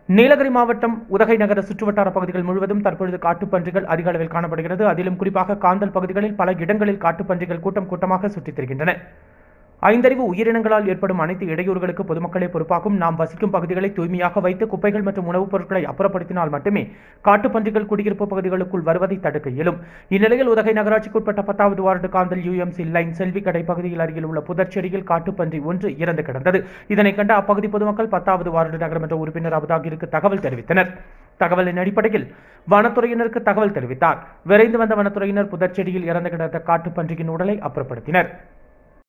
நீலகிரி மாவட்டம் உதகை நகர சுற்றுவட்டார பகுதிகள் முழுவதும் தற்பொழுது காட்டுப்பன்றிகள் அதிக அளவில் காணப்படுகிறது அதிலும் குறிப்பாக காந்தல் பகுதிகளில் பல இடங்களில் காட்டுப்பன்றிகள் கூட்டம் கூட்டமாக சுற்றித் திரிகின்றன ஐந்தறிவு உயிரினங்களால் ஏற்படும் அனைத்து இடையூறுகளுக்கு பொதுமக்களே பொறுப்பாகும் நாம் வசிக்கும் பகுதிகளை தூய்மையாக வைத்து குப்பைகள் மற்றும் உணவுப் பொருட்களை அப்புறப்படுத்தினால் மட்டுமே காட்டுப்பன்றிகள் குடியிருப்பு பகுதிகளுக்குள் வருவதை தடுக்க இயலும் இந்நிலையில் உதகை நகராட்சிக்குட்பட்ட பத்தாவது வார்டு காந்தல் யுஎம்சி லைன் செல்வி கடை பகுதியில் அருகில் உள்ள புதர்ச்செடியில் காட்டுப்பன்றி ஒன்று இறந்து கிடந்தது இதனை கண்ட அப்பகுதி பொதுமக்கள் பத்தாவது வார்டு நகரமன்ற உறுப்பினர் அபுதாகிருக்கு தகவல் தெரிவித்தனர் தகவலின் அடிப்படையில் வனத்துறையினருக்கு தகவல் தெரிவித்தார் விரைந்து வந்த வனத்துறையினர் புதர்ச்செடியில் இறந்து கிடந்த காட்டுப்பன்றியின் உடலை அப்புறப்படுத்தினர்